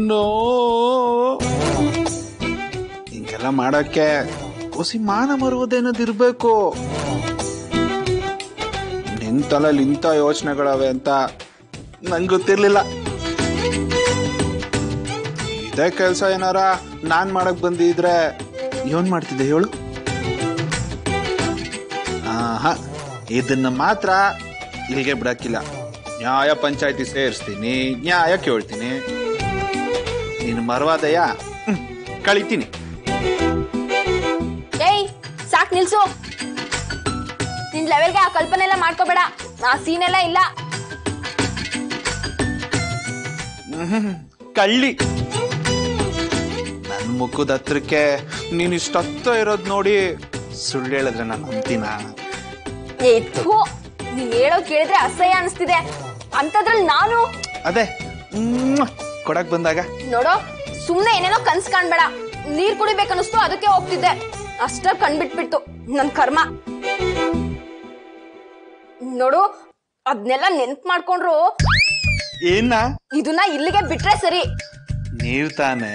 No ಹಿಂಗೆಲ್ಲ ಮಾಡೋಕ್ಕೆ ಹೊಸಿ ಮಾನ ಮರುವುದೇನದಿರ್ಬೇಕು ನಿನ್ ತಲೆಯಲ್ಲಿ ಇಂಥ ಯೋಚನೆಗಳವೆ ಅಂತ ನಂಗೆ ಗೊತ್ತಿರ್ಲಿಲ್ಲ ಇದೇ ಕೆಲಸ ಏನಾರ ನಾನ್ ಮಾಡಕ್ ಬಂದಿದ್ರೆ ಏನ್ ಮಾಡ್ತಿದ್ದೆ ಹೇಳು ಆಹಾ ಇದನ್ನ ಮಾತ್ರ ಇಲ್ಲಿಗೆ ಬಿಡಕ್ಕಿಲ್ಲ ನ್ಯಾಯ ಪಂಚಾಯತಿ ಸೇರಿಸ್ತೀನಿ ನ್ಯಾಯ ಕೇಳ್ತೀನಿ ನೀನು ಮರವಾದಯ ಹ್ಮ್, ಕಳಿತೀನಿ ಏಯ್ ಸಾಕ್ ನಿಲ್ಸು ನಿನ್ ಲೆವೆಲ್ಗೆ ಆ ಕಲ್ಪನೆ ಎಲ್ಲ ಮಾಡ್ಕೋಬೇಡ ಆ ಸೀನ್ ಎಲ್ಲ ಇಲ್ಲ ಹ್ಮ್, ಕಳ್ಳಿ ನನ್ನ ಮುಖದ ಹತ್ರಕ್ಕೆ ನೀನು ಇಷ್ಟೊತ್ತ ಇರೋದ್ ನೋಡಿ ಸುಳ್ಳು ಹೇಳಿದ್ರೆ ನಾನು ಅಂತೀನ ಏ ಥು, ನೀನ್ ಹೇಳೋದ್ ಕೇಳಿದ್ರೆ ಅಸಹ್ಯ ಅನಿಸ್ತಿದೆ ಅಂತದ್ರಲ್ಲಿ ನಾನು ಅದೇ ಮ್ಮ್, ಕೊಡಕ್ ಬಂದಾಗ ನೋಡೋ ಸುಮ್ನೆ ಏನೇನೋ ಕನ್ಸ್ ಕಾಣ್ಬೇಡ ನೀರ್ ಕುಡಿಬೇಕನ್ನಿಸ್ತು ಅದಕ್ಕೆ ಹೋಗ್ತಿದ್ದೆ ಅಷ್ಟ ಕಣ್ಬಿಟ್ಬಿಡ್ತು ನನ್ ಕರ್ಮ ನೋಡು ಅದ್ನೆಲ್ಲ ನೆನ್ಪ್ ಮಾಡ್ಕೊಂಡ್ರು ಏನ ಇದನ್ನ ಇಲ್ಲಿಗೆ ಬಿಟ್ರೆ ಸರಿ ನೀವ್ ತಾನೇ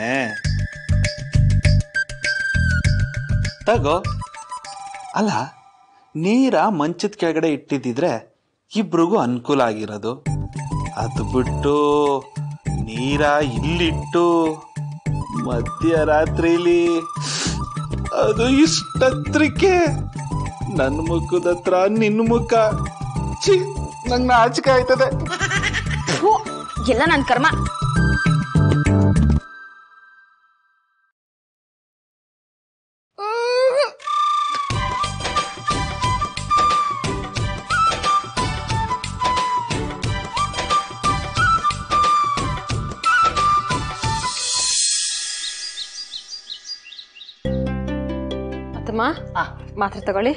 ತಗೋ ಅಲ್ಲ ನೀರ ಮಂಚದ ಕೆಳಗಡೆ ಇಟ್ಟಿದ್ದಿದ್ರೆ ಇಬ್ರಿಗೂ ಅನುಕೂಲ ಆಗಿರೋದು ಅದು ಬಿಟ್ಟು ನೀರ ಇಲ್ಲಿಟ್ಟು ಮಧ್ಯರಾತ್ರಿಲಿ ಅದು ಇಷ್ಟತ್ರಕ್ಕೆ ನನ್ನ ಮುಖದ ಹತ್ರ ನಿನ್ನ ಮುಖ ಛೀ ನಂಗೆ ನಾಚಿಕೆ ಆಯ್ತದೆ ಥು, ಎಲ್ಲ ನನ್ ಕರ್ಮ ಅತ್ತಮ್ಮ ಮಾತ್ರೆ ತಗೊಳ್ಳಿ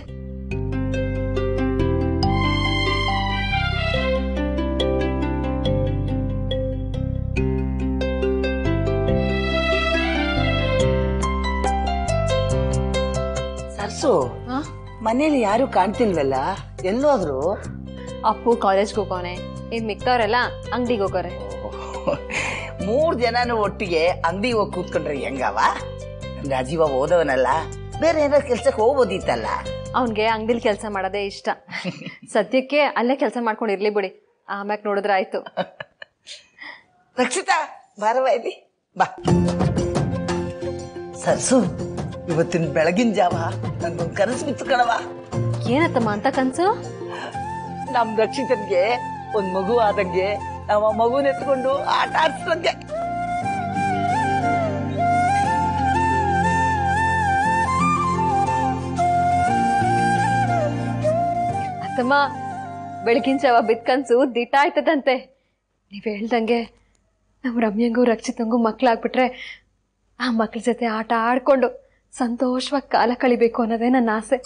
ಸರ್ಸು ಹಾ? ಮನೇಲಿ ಯಾರು ಕಾಣ್ತಿಲ್ವಲ್ಲ ಎಲ್ಲೋದ್ರು ಅಪ್ಪು ಕಾಲೇಜ್ಗೆ ಹೋಗೋನೆ ಇನ್ ಮಿಕ್ತವ್ರೆಲ್ಲ ಅಂಗಡಿಗೆ ಹೋಗೋರೆ ಮೂರ್ ಜನನು ಒಟ್ಟಿಗೆ ಅಂಗಡಿ ಹೋಗಿ ಕೂತ್ಕೊಂಡ್ರೆ ಹೆಂಗವ ರಾಜೀವ ಓದವನಲ್ಲ ಬೇರೆ ಏನಾದ್ರು ಕೆಲ್ಸಕ್ಕೆ ಹೋಗ್ಬೋದಿತ್ತಲ್ಲ ಅವನ್ಗೆ ಅಂಗಡಿಲಿ ಕೆಲಸ ಮಾಡೋದೇ ಇಷ್ಟ ಸದ್ಯಕ್ಕೆ ಅಲ್ಲೇ ಕೆಲಸ ಮಾಡ್ಕೊಂಡು ಇರ್ಲಿ ಬಿಡಿ ಆಮ್ಯಾಕ್ ನೋಡಿದ್ರೆ ಆಯ್ತು ರಕ್ಷಿತಾ ಬಾರವ ಇಲ್ಲಿ ಬಾ ಸರ್ಸು ಇವತ್ತಿನ ಬೆಳಗಿನ ಜಾವ ನಂಗೊಂದು ಕನಸು ಬಿತ್ತು ಕಣವ ಏನತ್ತಮ್ಮ ಅಂತ ಕನ್ಸು ನಮ್ ರಕ್ಷಿತನ್ಗೆ ಒಂದ್ ಮಗು ಆದಂಗೆ ನಾವು ಆ ಮಗುನ ಎತ್ಕೊಂಡು ಆಟ ಆಡ್ಸ್ದಂಗೆ ಅತ್ತಮ್ಮ ಬೆಳಗಿನ ಜಾವ ಬಿದ್ದ ಕನ್ಸು ದಿಟ ಆಯ್ತದಂತೆ ನೀವ್ ಹೇಳ್ದಂಗೆ ನಮ್ ರಮ್ಯಂಗೂ ರಕ್ಷಿತಂಗೂ ಮಕ್ಳಾಗ್ಬಿಟ್ರೆ ಆ ಮಕ್ಳ ಜೊತೆ ಆಟ ಆಡ್ಕೊಂಡು ಸಂತೋಷವಾಗಿ ಕಾಲ ಕಳಿಬೇಕು ಅನ್ನೋದೇ ನನ್ನ ಆಸೆ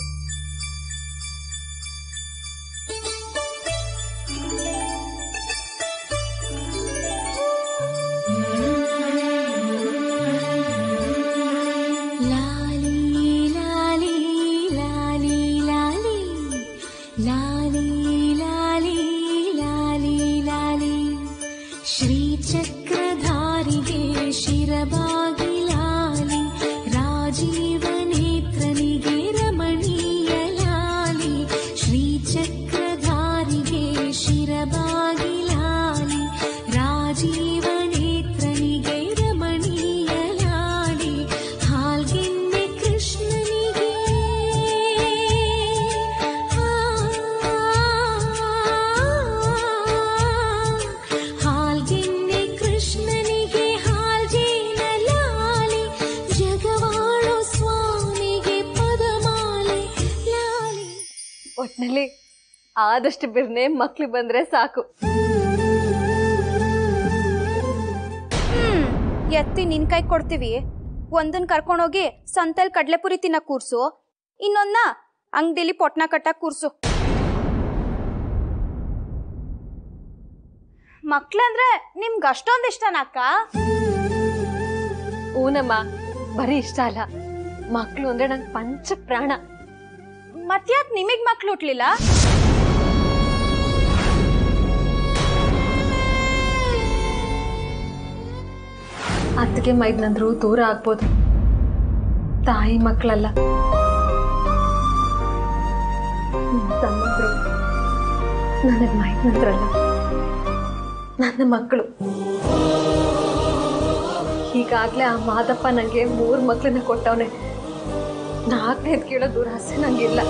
ಶ್ರೀಚಕ್ರಧಾರಿಗೆ ಶಿರಬಾಗಿ ಲಾಲಿ ರಾಜೀವನೇತ್ರನಿಗೆ ರಮಣೀಯ ಲಾಲಿ ಶ್ರೀಚಕ್ರಧಾರಿಗೆ ಶಿರಬಾಗಿ ಲಾಲಿ ರಾಜೀವನೇತ್ರನಿಗೆ ರಮಣೀಯ ಲಾಲಿ ಹಾಲ್ಗೆನ್ನೆ ಕೃಷ್ಣನಿಗೆ ಹಾಲ್ಗೆನ್ನೆ ಕೃಷ್ಣನಿಗೆ ಹಾಲ್ಜೇನ ಲಾಲಿ ಜಗವಾಳೋ ಸ್ವಾಮಿಗೆ ಪದಮಾಲೆ ಲಾಲಿ ಒಟ್ನಲ್ಲಿ ಆದಷ್ಟು ಬಿರ್ನೆ ಮಕ್ಳು ಬಂದ್ರೆ ಸಾಕು ಹ್ಮ್ ಎತ್ತಿ ನಿನ್ ಕೈ ಕೊಡ್ತೀವಿ ಒಂದನ್ ಕರ್ಕೊಂಡೋಗಿ ಸಂತೆಲ್ ಕಡ್ಲೆಪುರಿ ತಿನ್ನಕ್ ಕೂರ್ಸು ಇನ್ನೊಂದ ಅಂಗಡಿಲಿ ಪೊಟ್ನ ಕಟ್ಟಕ್ ಕೂರ್ಸು ಮಕ್ಳಂದ್ರೆ ನಿಮ್ಗೆ ಅಷ್ಟೊಂದು ಇಷ್ಟನಾ ಅಕ್ಕ ಊನಮ್ಮ ಬರೀ ಇಷ್ಟ ಅಲ್ಲ ಮಕ್ಳು ಅಂದ್ರೆ ನಂಗೆ ಪಂಚ ಪ್ರಾಣ ಮತ್ಯಾಕ್ ನಿಮಗ್ ಮಕ್ಳು ಹುಟ್ಲಿಲ್ಲ ಅತ್ತಿಗೆ ಮೈದ್ನಂದ್ರು ದೂರ ಆಗ್ಬೋದು ತಾಯಿ ಮಕ್ಕಳಲ್ಲ ನಿಮ್ ತಮ್ಮಂದ್ರು ನನಗೆ ಮೈದ್ನಂದ್ರಲ್ಲ ನನ್ನ ಮಕ್ಕಳು ಈಗಾಗಲೇ ಆ ಮಾದಪ್ಪ ನನಗೆ ಮೂರು ಮಕ್ಕಳನ್ನ ಕೊಟ್ಟವನೆ ನಾಲ್ಕನೇದು ಕೇಳೋ ದುರಾಸೆ ನಂಗಿಲ್ಲ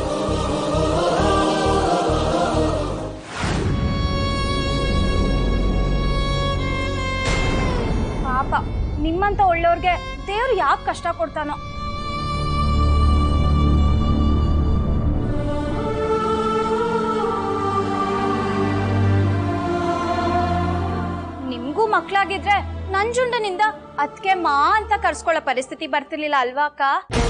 ಪಾಪ ನಿಮ್ಮಂತ ಒಳ್ಳೆಯವ್ರಿಗೆ ದೇವ್ರು ಯಾಕೆ ಕಷ್ಟ ಕೊಡ್ತಾನೋ ನಿಮ್ಗೂ ಮಕ್ಳಾಗಿದ್ರೆ ನಂಜುಂಡನಿಂದ ಅದ್ಕೆ ಮಾ ಅಂತ ಕರ್ಸ್ಕೊಳ್ಳೋ ಪರಿಸ್ಥಿತಿ ಬರ್ತಿರ್ಲಿಲ್ಲ ಅಲ್ವಾ ಅಕ್ಕ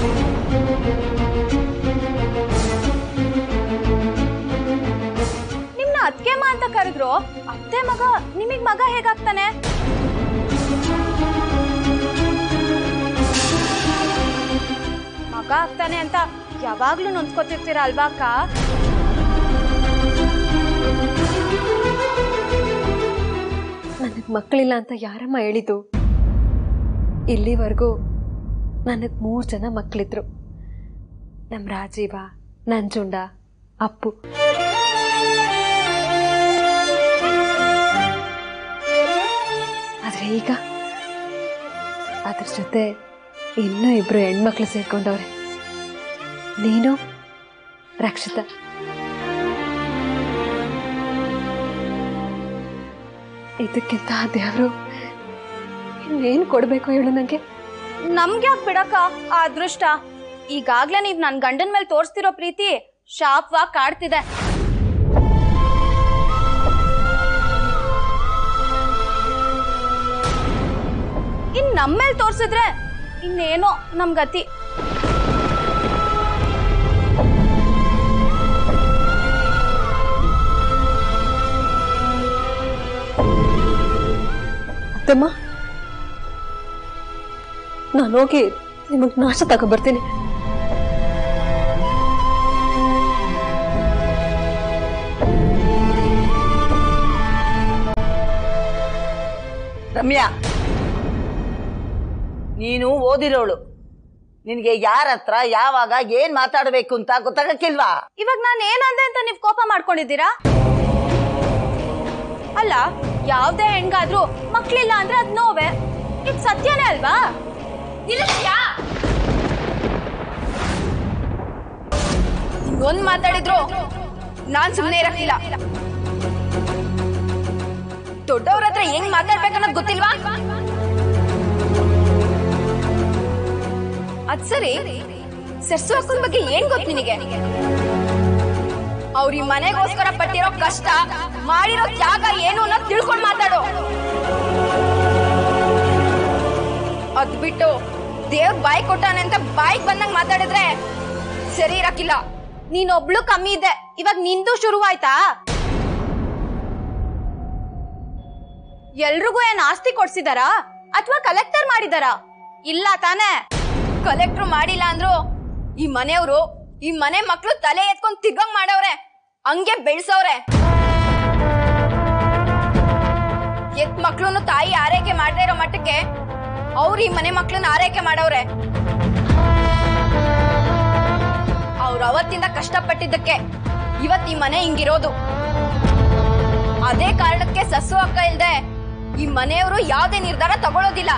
ನಿಮ್ನ ಅದ್ಕೆ ಮಾ ಅಂತ ಕರೆದ್ರು ಅತ್ತೆ ಮಗ ನಿಮಗ್ ಮಗ ಹೇಗಾಗ್ತಾನೆ ಮಗ ಆಗ್ತಾನೆ ಅಂತ ಯಾವಾಗ್ಲೂ ನೊಂದ್ಕೋತಿರ್ತೀರ ಅಲ್ವಾ ಅಕ್ಕ ನನಗೆ ಮಕ್ಕಳಿಲ್ಲ ಅಂತ ಯಾರಮ್ಮ ಹೇಳಿದ್ದು ಇಲ್ಲಿವರೆಗೂ ನನಗೆ ಮೂರು ಜನ ಮಕ್ಕಳಿದ್ರು ನಮ್ಮ ರಾಜೀವ ನಂಜುಂಡ ಅಪ್ಪು ಆದರೆ ಈಗ ಅದ್ರ ಜೊತೆ ಇನ್ನೂ ಇಬ್ರು ಹೆಣ್ಮಕ್ಳು ಸೇರ್ಕೊಂಡವ್ರೆ ನೀನು ರಕ್ಷಿತಾ ಇದಕ್ಕಿಂತ ದೇವರು ಇನ್ನೇನು ಕೊಡಬೇಕು ಹೇಳು ನನಗೆ ನಮ್ಗೆ ಯಾಕೆ ಬಿಡಕ್ಕ ಆ ಅದೃಷ್ಟ ಈಗಾಗ್ಲೇ ನೀವ್ ನನ್ ಗಂಡನ್ ಮೇಲೆ ತೋರಿಸ್ತಿರೋ ಪ್ರೀತಿ ಶಾಪ್ವಾಗಿ ಕಾಡ್ತಿದೆ ಇನ್ ನಮ್ಮೇಲ್ ತೋರ್ಸಿದ್ರೆ ಇನ್ನೇನೋ ನಮ್ ಗತಿ ಅತ್ತಮ್ಮ ನಾನು ಹೋಗಿ ನಿಮಗೆ ನಾಶ ತಗೊಬರ್ತೀನಿ ರಮ್ಯಾ ನೀನು ಓದಿರೋಳು ನಿನಗೆ ಯಾರ ಹತ್ರ ಯಾವಾಗ ಏನ್ ಮಾತಾಡಬೇಕು ಅಂತ ಗೊತ್ತಾಗಕ್ಕಿಲ್ವಾ ಇವಾಗ ನಾನು ಏನಂದೆ ಅಂತ ನೀವ್ ಕೋಪ ಮಾಡ್ಕೊಂಡಿದ್ದೀರಾ ಅಲ್ಲ ಯಾವ್ದೇ ಹೆಣ್ಗಾದ್ರೂ ಮಕ್ಳಿಲ್ಲ ಅಂದ್ರೆ ಅದ್ ನೋವೆ ಇದು ಸತ್ಯನೇ ಅಲ್ವಾ ನಿಲ್ಲಿಸ್ತ್ಯಾ? ಒಂದ್ ಮಾತಾಡಿದ್ರು ನಾನ್ ಸುಮ್ನೆ ಇರಕ್ಕಿಲ್ಲ ದೊಡ್ಡವ್ರ ಹತ್ರ ಹೆಂಗ್ ಮಾತಾಡ್ಬೇಕನ್ನೋದ್ ಗೊತ್ತಿಲ್ವಾ ಅದ್ ಸರಿ ಸರ್ಸು ಅಕ್ಕನ ಬಗ್ಗೆ ಏನ್ ಗೊತ್ತು ನಿನಗೆ ಅವ್ರ ಈ ಮನೆಗೋಸ್ಕರ ಪಟ್ಟಿರೋ ಕಷ್ಟ ಮಾಡಿರೋ ತ್ಯಾಗ ಏನು ಅನ್ನೋದು ತಿಳ್ಕೊಂಡ್ ಮಾತಾಡು ಅದ್ ಬಿಟ್ಟು ದೇವ್ರ ಬಾಯಿ ಕೊಟ್ಟಾನೆ ಅಂತ ಬಾಯಿಗೆ ಬಂದಂಗ್ ಮಾತಾಡಿದ್ರೆ ಸರಿ ಇರಕ್ಕಿಲ್ಲ ನೀನೊಬ್ಳು ಕಮ್ಮಿ ಇದೆ ಇವಾಗ ನಿಂದು ಶುರುವಾಯ್ತಾ ಎಲ್ರಿಗೂ ಏನ್ ಆಸ್ತಿ ಕೊಡ್ಸಿದಾರಾ ಅಥವಾ ಕಲೆಕ್ಟರ್ ಮಾಡಿದಾರಾ ಇಲ್ಲ ತಾನೇ ಕಲೆಕ್ಟರ್ ಮಾಡಿಲ್ಲ ಅಂದ್ರು ಈ ಮನೆಯವರು ಈ ಮನೆ ಮಕ್ಳು ತಲೆ ಎತ್ಕೊಂಡ್ ತಿರ್ಗಂಗ್ ಮಾಡವ್ರೆ ಹಂಗೆ ಬೆಳ್ಸವ್ರೆ ಎತ್ ಮಕ್ಳುನು ತಾಯಿ ಆರೈಕೆ ಮಾಡದೇ ಇರೋ ಮಟ್ಟಕ್ಕೆ ಅವ್ರು ಈ ಮನೆ ಮಕ್ಳನ್ನ ಆರೈಕೆ ಮಾಡವ್ರೆ ಅವ್ರು ಅವತ್ತಿಂದ ಕಷ್ಟಪಟ್ಟಿದ್ದಕ್ಕೆ ಇವತ್ ಈ ಮನೆ ಹಿಂಗಿರೋದು ಅದೇ ಕಾರಣಕ್ಕೆ ಸಸ್ಸು ಅಕ್ಕ ಇಲ್ದೆ ಈ ಮನೆಯವರು ಯಾವ್ದೇ ನಿರ್ಧಾರ ತಗೊಳ್ಳೋದಿಲ್ಲ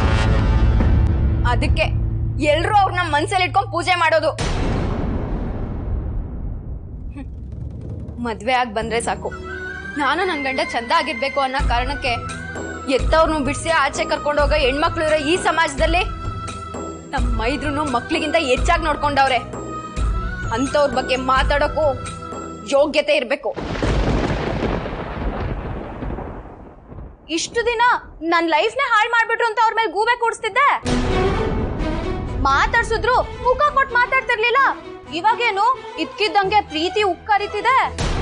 ಅದಕ್ಕೆ ಎಲ್ರು ಅವ್ರನ್ನ ಮನ್ಸಲ್ಲಿ ಇಟ್ಕೊಂಡ್ ಪೂಜೆ ಮಾಡೋದು ಹ್ಮ್. ಮದ್ವೆ ಆಗಿ ಬಂದ್ರೆ ಸಾಕು ನಾನು ನನ್ ಗಂಡ ಚಂದ ಆಗಿರ್ಬೇಕು ಅನ್ನೋ ಕಾರಣಕ್ಕೆ ಎತ್ತವ್ರನ್ನು ಬಿಡಿಸಿ ಆಚೆ ಕರ್ಕೊಂಡು ಹೋಗೋ ಹೆಣ್ಮಕ್ಳು ಇರೋ ಈ ಸಮಾಜದಲ್ಲಿ ನಮ್ಮ ಮೈದ್ರುನು ಮಕ್ಳಿಗಿಂತ ಹೆಚ್ಚಾಗಿ ನೋಡ್ಕೊಂಡವ್ರೆ ಅಂತವ್ರ ಬಗ್ಗೆ ಮಾತಾಡೋಕ್ಕೂ ಯೋಗ್ಯತೆ ಇರ್ಬೇಕು ಇಷ್ಟು ದಿನ ನನ್ ಲೈಫ್ನೇ ಹಾಳು ಮಾಡ್ಬಿಟ್ರು ಅಂತ ಅವ್ರ ಮೇಲೆ ಗೂಬೆ ಕೂಡಿಸ್ತಿದ್ದೆ ಮಾತಾಡ್ಸಿದ್ರು ಮುಖ ಕೊಟ್ಟು ಮಾತಾಡ್ತಿರ್ಲಿಲ್ಲ ಇವಾಗೇನು ಇದ್ಕಿದ್ದಂಗೆ ಪ್ರೀತಿ ಉಕ್ಕರಿತಿದೆ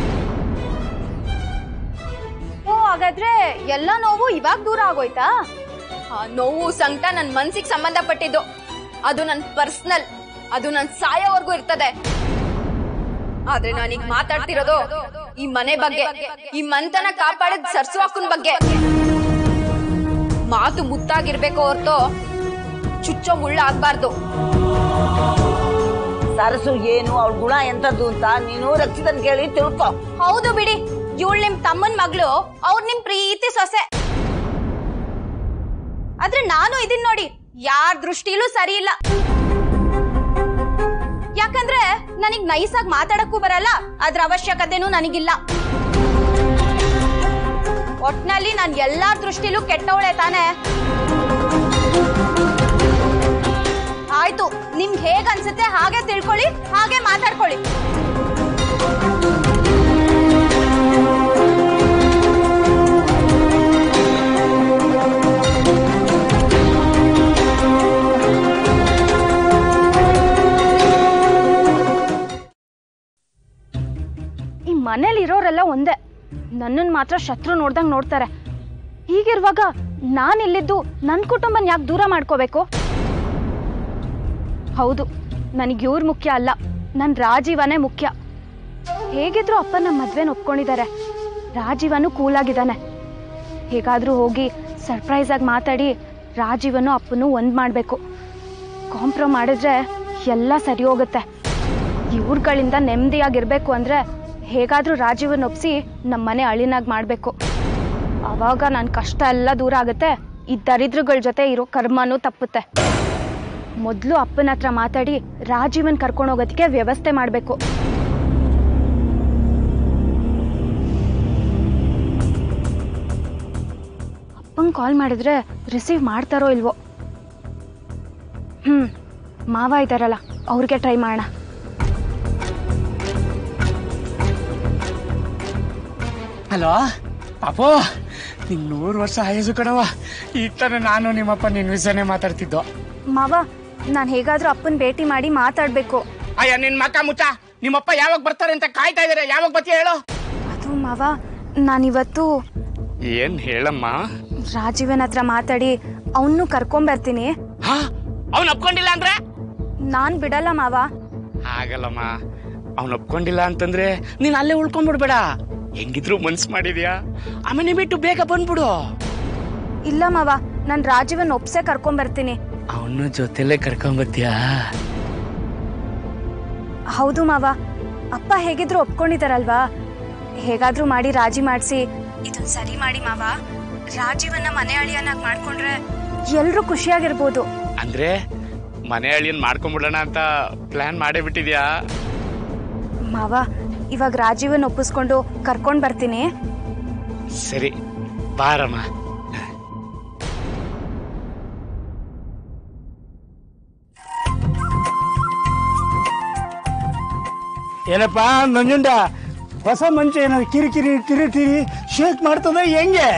ಓ ಹಾಗಾದ್ರೆ ಎಲ್ಲ ನೋವು ಇವಾಗ ದೂರ ಆಗೋಯ್ತಾ ಆ ನೋವು ಸಂಕಟ ನನ್ ಮನ್ಸಿಗೆ ಸಂಬಂಧಪಟ್ಟಿದ್ದು ಅದು ನನ್ ಪರ್ಸನಲ್ ಅದು ನನ್ ಸಾಯೋವರೆಗೂ ಇರ್ತದೆ ಆದ್ರೆ ನಾನೀಗ ಮಾತಾಡ್ತಿರೋದು ಈ ಮನೆ ಬಗ್ಗೆ ಈ ಮಂತನ ಕಾಪಾಡಿದ ಸರ್ಸು ಅಕ್ಕನ್ ಬಗ್ಗೆ ಮಾತು ಮುತ್ತಾಗಿರ್ಬೇಕು ಹೊರ್ತು ಚುಚ್ಚೋ ಮುಳ್ಳ ಆಗ್ಬಾರ್ದು ಸರಸು ಏನು ಅವಳ ಗುಣ ಎಂತದ್ದು ಅಂತ ನೀನು ರಕ್ಷಿತನ್ ಕೇಳಿ ತಿಳ್ಕೊ ಹೌದು ಬಿಡಿ ಇವಳು ನಿಮ್ ತಮ್ಮನ್ ಮಗಳು ಅವ್ರ ನಿಮ್ ಪ್ರೀತಿ ಸೊಸೆ ಆದ್ರೆ ನಾನು ಇದನ್ ನೋಡಿ ಯಾರ ದೃಷ್ಟಿಲೂ ಸರಿ ಇಲ್ಲ ಯಾಕಂದ್ರೆ ನನಗ್ ನೈಸಾಗಿ ಮಾತಾಡಕ್ಕೂ ಬರಲ್ಲ ಅದ್ರ ಅವಶ್ಯಕತೆನೂ ನನಗಿಲ್ಲ ಒಟ್ನಲ್ಲಿ ನಾನ್ ಎಲ್ಲಾರ ದೃಷ್ಟಿಲೂ ಕೆಟ್ಟವಳೆ ತಾನೆ ಆಯ್ತು ನಿಮ್ಗೆ ಹೇಗ್ ಅನ್ಸುತ್ತೆ ಹಾಗೆ ತಿಳ್ಕೊಳ್ಳಿ ಹಾಗೆ ಮಾತಾಡ್ಕೊಳ್ಳಿ ಈ ಮನೇಲಿ ಇರೋರೆಲ್ಲ ಒಂದೇ ನನ್ನನ್ನು ಮಾತ್ರ ಶತ್ರು ನೋಡ್ದಂಗ್ ನೋಡ್ತಾರೆ ಹೀಗಿರುವಾಗ ನಾನು ಇಲ್ಲಿದ್ದು ನನ್ನ ಕುಟುಂಬನ ಯಾಕೆ ದೂರ ಮಾಡ್ಕೋಬೇಕು ಹೌದು ನನಗೆ ಇವ್ರು ಮುಖ್ಯ ಅಲ್ಲ ನನ್ನ ರಾಜೀವನೇ ಮುಖ್ಯ ಹೇಗಿದ್ರು ಅಪ್ಪ ನಮ್ಮ ಮದ್ವೆನ ಒಪ್ಕೊಂಡಿದ್ದಾರೆ ರಾಜೀವನು ಕೂಲಾಗಿದ್ದಾನೆ ಹೇಗಾದ್ರೂ ಹೋಗಿ ಸರ್ಪ್ರೈಸ್ ಆಗಿ ಮಾತಾಡಿ ರಾಜೀವನು ಅಪ್ಪನು ಒಂದ್ ಮಾಡಬೇಕು ಕಾಂಪ್ರೋ ಮಾಡಿದ್ರೆ ಎಲ್ಲ ಸರಿ ಹೋಗುತ್ತೆ ಇವ್ರುಗಳಿಂದ ನೆಮ್ಮದಿಯಾಗಿರ್ಬೇಕು ಅಂದ್ರೆ ಹೇಗಾದ್ರೂ ರಾಜೀವನ್ ಒಪ್ಸಿ ನಮ್ಮ ಮನೆ ಅಳಿನಾಗ್ ಮಾಡಬೇಕು ಅವಾಗ ನನ್ನ ಕಷ್ಟ ಎಲ್ಲ ದೂರ ಆಗುತ್ತೆ ಈ ದರಿದ್ರಗಳ ಜೊತೆ ಇರೋ ಕರ್ಮನೂ ತಪ್ಪುತ್ತೆ ಮೊದಲು ಅಪ್ಪನ ಹತ್ರ ಮಾತಾಡಿ ರಾಜೀವನ್ ಕರ್ಕೊಂಡು ಹೋಗೋದಕ್ಕೆ ವ್ಯವಸ್ಥೆ ಮಾಡಬೇಕು ಅಪ್ಪಂಗೆ ಕಾಲ್ ಮಾಡಿದ್ರೆ ರಿಸೀವ್ ಮಾಡ್ತಾರೋ ಇಲ್ವೋ ಹ್ಞೂ ಮಾವ ಇದ್ದಾರಲ್ಲ ಅವ್ರಿಗೆ ಟ್ರೈ ಮಾಡೋಣ ಹಲೋ ಪಾಪು ನಿಂಗೆ ನೂರು ವರ್ಷ ಆಯಸ್ಸು ಕಣವ ಈಗ ತಾನೇ ನಾನು ನಿಮ್ಮಪ್ಪ ನಿನ್ನ ವಿಷಯನೇ ಮಾತಾಡ್ತಿದ್ದೋ ಮಾವ ನಾನು ಹೇಗಾದ್ರೂ ಅಪ್ಪನ ಭೇಟಿ ಮಾಡಿ ಮಾತಾಡಬೇಕು ಅಯ್ಯ ನಿನ್ ಮಕ್ಕ ಮುಚ್ಚ ನಿಮ್ಮಪ್ಪ ಯಾವಾಗ ಬರ್ತಾರೆ ಅಂತ ಕಾಯ್ತಾ ಇದಾರೆ ಯಾವಾಗ ಬರ್ತೀಯ ಹೇಳು ಅದು ಮಾವ ನಾನಿವತ್ತು ಏನ್ ಹೇಳಮ್ಮ ರಾಜೀವನ್ ಹತ್ರ ಮಾತಾಡಿ ಅವನು ಕರ್ಕೊಂಬರ್ತೀನಿ ಹಾ ಅವ್ನು ಒಪ್ಕೊಂಡಿಲ್ಲ ಅಂದ್ರೆ ನಾನ್ ಬಿಡಲ್ಲ ಮಾವ ಆಗಲ್ಲಮ್ಮ ಅವ್ನು ಒಪ್ಕೊಂಡಿಲ್ಲ ಅಂತಂದ್ರೆ ನೀನ್ ಅಲ್ಲೇ ಉಳ್ಕೊಂಡ್ಬಿಡ್ಬೇಡ ಹೆಂಗಿದ್ರು ಮನ್ಸ್ ಮಾಡಿದ್ಯಾ ಆಮೇಲೆ ಬಿಟ್ಟು ಬೇಗ ಬಂದ್ಬಿಡು ಇಲ್ಲ ಮಾವ ನಾನ್ ರಾಜೀವನ್ ಒಪ್ಸೆ ಕರ್ಕೊಂಬರ್ತೀನಿ ಅವನು ಜೊತೆಲೆ ಕರ್ಕೊಂಬತ್ತೀಯಾ ಹೌದು ಮಾವ ಅಪ್ಪ ಹೇಗಿದ್ರು ಒಪ್ಕೊಂಡಿದಾರಲ್ವಾ ಹೇಗಾದ್ರೂ ಮಾಡಿ ರಾಜಿ ಮಾಡಿಸಿ ಇದನ್ ಸರಿ ಮಾಡಿ ಮಾವ ರಾಜೀವನ್ನ ಮನೆ ಅಳಿಯನಾಗ್ ಮಾಡ್ಕೊಂಡ್ರೆ ಎಲ್ರೂ ಖುಷಿಯಾಗಿರ್ಬೋದು ಅಂದ್ರೆ ಮನೆ ಅಳಿಯನ್ ಮಾಡ್ಕೊಂಡ್ಬಿಡೋಣ ಅಂತ ಪ್ಲಾನ್ ಮಾಡೇ ಬಿಟ್ಟಿದ್ಯಾ ಮಾವ ಇವಾಗ ರಾಜೀವನ್ ಒಪ್ಪಿಸ್ಕೊಂಡು ಕರ್ಕೊಂಡ್ ಬರ್ತೀನಿ ಸರಿ ಬಾರಮ್ಮ ಏನಪ್ಪ ನಂಜುಂಡ ಹೊಸ ಮಂಚ ಏನಾದ್ರು ಕಿರಿಕಿರಿ ಕಿರಿಕಿರಿ ಶೇಕ್ ಮಾಡ್ತದ ಹೆಂಗೆ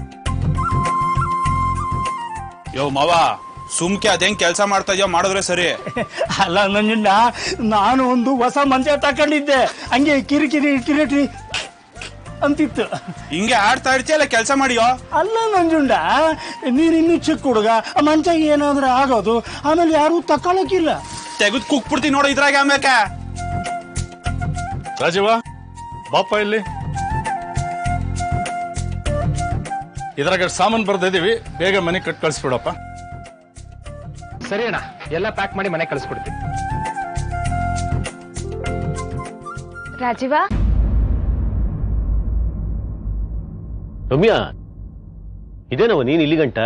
ಯೋ ಮಾವ ಸುಮ್ಕೆ ಅದೇನ್ ಕೆಲಸ ಮಾಡ್ತಾ ಇದೆಯೋ ಮಾಡಿದ್ರೆ ಸರಿ ಅಲ್ಲ ನಂಜುಂಡ ನಾನು ಒಂದು ಹೊಸ ಮಂಚ ತಕೊಂಡಿದ್ದೆ ಹಂಗೆ ಕಿರಿಕಿರಿ ಕಿರಿಕಿರಿ ಅಂತಿತ್ತು ಹಿಂಗೆ ಆಡ್ತಾ ಇರ್ತೀಯಲ್ಲ ಕೆಲಸ ಮಾಡಿಯೋ ಅಲ್ಲ ನಂಜುಂಡ ನೀನು ಇನ್ನೂ ಚಿಕ್ಕ ಹುಡುಗ ಆ ಮಂಚ ಏನಾದ್ರೂ ಆಗೋದು ಆಮೇಲೆ ಯಾರು ತಗೊಳಕಿಲ್ಲ ತೆಗೆದು ಕುಕ್ಬಿಡ್ತೀನಿ ನೋಡು ಇದ್ರಾಗ ಆಮ್ಯಾಕೆ ರಾಜೀವ ಬಾಪ ಇಲ್ಲಿ ಇದ್ರಾಗ ಸಾಮಾನು ಬರ್ದಿದೀವಿ ಬೇಗ ಮನೆ ಕಟ್ ಕಳಿಸ್ಬಿಡಪ್ಪ ಸರಿ ಅಣ್ಣ ಎಲ್ಲ ಪ್ಯಾಕ್ ಮಾಡಿ ಮನೆ ಕಳಿಸ್ಕೊಡ್ತೀನಿ ರಾಜೀವ ರಮ್ಯಾ ಇದೇನವ ನೀನ್ ಇಲ್ಲಿ ಗಂಟ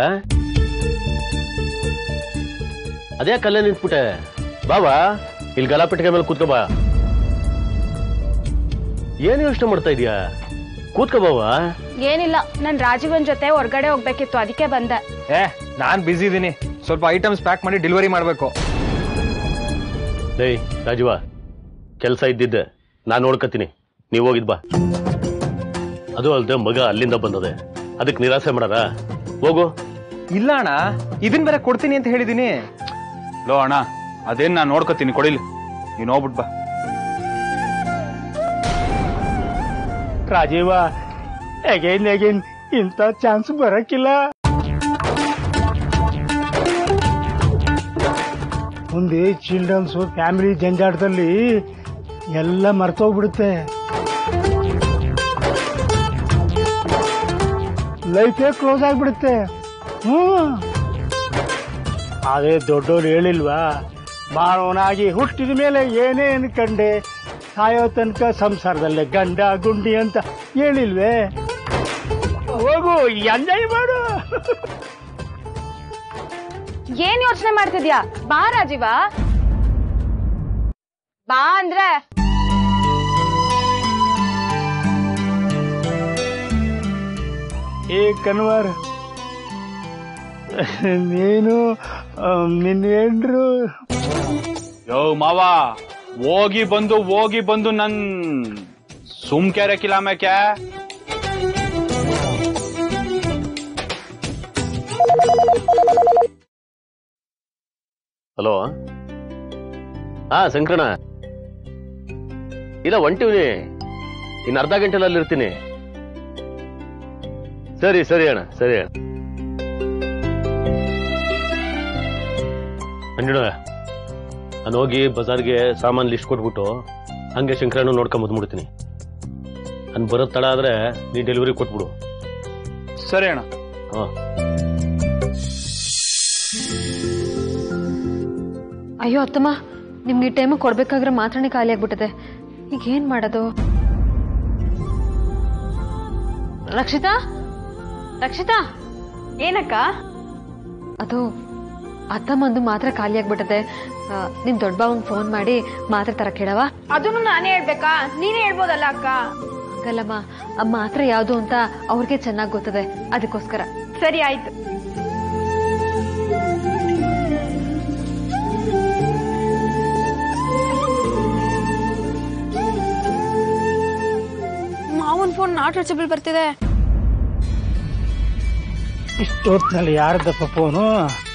ಅದೇ ಕಲ್ಲ ನಿಂತ್ಬಿಟ್ಟೆ ಬಾವಾ ಇಲ್ಲಿ ಗಲಾಪೆಟ್ಟಿಗೆ ಮೇಲೆ ಕೂತ್ಕೋ ಬಾ ಏನ್ ಯೋಚನೆ ಮಾಡ್ತಾ ಇದೀಯಾ ಕೂತ್ಕೋ ಬಾವಾ ಏನಿಲ್ಲ ನಾನ್ ರಾಜೀವನ್ ಜೊತೆ ಹೊರ್ಗಡೆ ಹೋಗ್ಬೇಕಿತ್ತು ಅದಕ್ಕೆ ಬಂದೆ ಏ ನಾನ್ ಬಿಸಿ ಇದೀನಿ ಸ್ವಲ್ಪ ಐಟಮ್ಸ್ ಪ್ಯಾಕ್ ಮಾಡಿ ಡೆಲಿವರಿ ಮಾಡ್ಬೇಕು ಡೇಯ್ ರಾಜೀವ ಕೆಲಸ ಇದ್ದಿದ್ದೆ ನಾನ್ ನೋಡ್ಕತೀನಿ ನೀವ್ ಹೋಗಿದ್ ಬಾ ಅದು ಅಲ್ದೆ ಮಗ ಅಲ್ಲಿಂದ ಬಂದದೆ ಅದಕ್ಕೆ ನಿರಾಸೆ ಮಾಡಾರ ಹೋಗು ಇಲ್ಲ ಅಣ್ಣ ಇದನ್ ಬೇರೆ ಕೊಡ್ತೀನಿ ಅಂತ ಹೇಳಿದೀನಿ ಲೋ ಅಣ್ಣ ಅದೇನ್ ನಾನು ನೋಡ್ಕೊತೀನಿ ಕೊಡಿಲಿ ನೀನ್ ಹೋಗ್ಬಿಟ್ ಬಾ ರಾಜೀವ ಅಗೈನ್ ಅಗೈನ್ ಇಂಥ ಚಾನ್ಸ್ ಬರಕ್ಕಿಲ್ಲ ಮುಂದೆ ಚಿಲ್ಡ್ರನ್ಸ್ ಫ್ಯಾಮಿಲಿ ಜಂಜಾಟದಲ್ಲಿ ಎಲ್ಲ ಮರ್ತೋಗ್ಬಿಡುತ್ತೆ ಲೈಫೇ ಕ್ಲೋಸ್ ಆಗ್ಬಿಡುತ್ತೆ ಹ್ಮ್ ಅದೇ ದೊಡ್ಡೋರು ಹೇಳಿಲ್ವಾ ಮಾನವನಾಗಿ ಹುಟ್ಟಿದ ಮೇಲೆ ಏನೇ ಅನ್ಕಂಡೆ ಸಾಯೋ ತನಕ ಸಂಸಾರದಲ್ಲೇ ಗಂಡ ಗುಂಡಿ ಅಂತ ಹೇಳಿಲ್ವೇ ಹೋಗು ಎಂಜಾಯ್ ಮಾಡು ಏನ್ ಯೋಚನೆ ಮಾಡ್ತಿದ್ಯಾ ಬಾ ರಾಜೀವ ಬಾ ಅಂದ್ರೆ ಏ ಕನ್ವರ್ ನೀನು ಆ, ನಿನ್ನ ಹೆಂಡ್ರು ಯೋ ಮಾವ ಹೋಗಿ ಬಂದು ಹೋಗಿ ಬಂದು ನನ್ ಸುಮ್ಕೆ ರಕ್ಕಿಲ್ಲ ಆಮ್ಯಾಕೆ ಹಲೋ ಹಾ ಸಂಕರಣ ಇಲ್ಲ ಹೊಂಟಿವ್ನಿ ಇನ್ನು ಅರ್ಧ ಗಂಟೆನಲ್ಲಿ ಇರ್ತೀನಿ ಸರಿ ಸರಿ ಅಣ್ಣ ಸರಿ ಅಣ್ಣ ಅಂಜಣ ನಾನು ಹೋಗಿ ಬಜಾರ್ಗೆ ಸಾಮಾನು ಲಿಸ್ಟ್ ಕೊಟ್ಬಿಟ್ಟು ಹಂಗೆ ಶಂಕರಣ್ಣ ನೋಡ್ಕೊಂಡ್ ಬಂದ್ಬಿಡ್ತೀನಿ ನಾನು ಬರೋದ್ ತಡ ಆದ್ರೆ ನೀ ಡೆಲಿವರಿ ಕೊಟ್ಬಿಡು ಸರಿ ಅಣ್ಣ ಹಾ ಅಯ್ಯೋ ಅತ್ತಮ್ಮ ನಿಮ್ಗೆ ಈ ಟೈಮಿಗೆ ಕೊಡ್ಬೇಕಾಗಿರೋ ಮಾತ್ರನೇ ಖಾಲಿ ಆಗ್ಬಿಟ್ಟಿದೆ ಈಗ ಏನ್ ಮಾಡೋದು ರಕ್ಷಿತಾ ರಕ್ಷಿತಾ ಏನಕ್ಕ ಅದು ಅತ್ತಮ್ಮಂದು ಮಾತ್ರ ಖಾಲಿ ಆಗ್ಬಿಟ್ಟಿದೆ ಆ, ನಿಮ್ ದೊಡ್ಡ ಬಾವಂಗ್ ಫೋನ್ ಮಾಡಿ ಮಾತ್ರೆ ತರ ಕೇಳವ ಅದನ್ನು ನಾನೇ ಹೇಳ್ಬೇಕಾ ನೀನೇ ಹೇಳ್ಬೋದಲ್ಲ ಅಕ್ಕ ಹಂಗಲ್ಲಮ್ಮ ಆ ಮಾತ್ರೆ ಯಾವುದು ಅಂತ ಅವ್ರಿಗೆ ಚೆನ್ನಾಗಿ ಗೊತ್ತದೆ ಅದಕ್ಕೋಸ್ಕರ ಸರಿ ಆಯ್ತು ಮಾವನ್ ಫೋನ್ ನಾಟ್ ರೀಚಬಲ್ ಬರ್ತಿದೆ ಇಷ್ಟೊತ್ತಿನಲ್ಲಿ ಯಾರ್ದಪ್ಪ ಫೋನು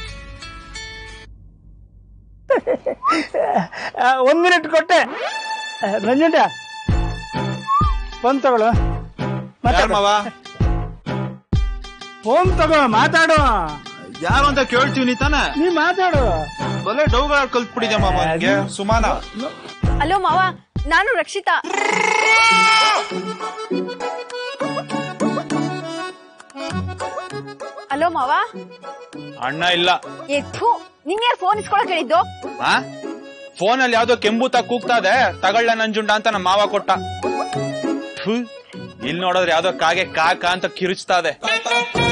ಆ, ಒಂದ್ ಮಿನಿಟ್ ಕೊಟ್ಟೆ ಆ, ನಂಜುಂಡ ಫೋನ್ ತಗೊಳ್ಳು ಯಾರ್ ಮಾವ ಫೋನ್ ತಗೋ ಮಾತಾಡು ಯಾರು ಅಂತ ಕೇಳ್ತೀವಿ ತಾನೆ ನೀ ಮಾತಾಡು ಬಲೆ ಡೌಗಳ ಕಲ್ತ್ಬಿಟ್ಟಿದ್ಯಾ ಮಾವ ನಿನ್ಗೆ ಸುಮಾನ ಅಲೋ ಮಾವ ನಾನು ರಕ್ಷಿತಾ ಅಲೋ ಮಾವ ಅಣ್ಣ ಇಲ್ಲ ಎತ್ತು ನಿಂಗೆ ಫೋನ್ ಇಸ್ಕೊಳಕ್ ಹೇಳಿದ್ದು ಆ ಫೋನಲ್ಲಿ ಯಾವ್ದೋ ಕೆಂಬೂತ ಕೂಗ್ತಾ ಇದೆ ತಗೊಳ್ಳ ನಂಜುಂಡ ಅಂತ ನಮ್ಮ ಮಾವ ಕೊಟ್ಟ ಥು, ಇಲ್ ನೋಡಿದ್ರೆ ಯಾವ್ದೋ ಕಾಗೆ ಕಾಕ ಅಂತ ಕಿರುಚ್ತಾ ಇದೆ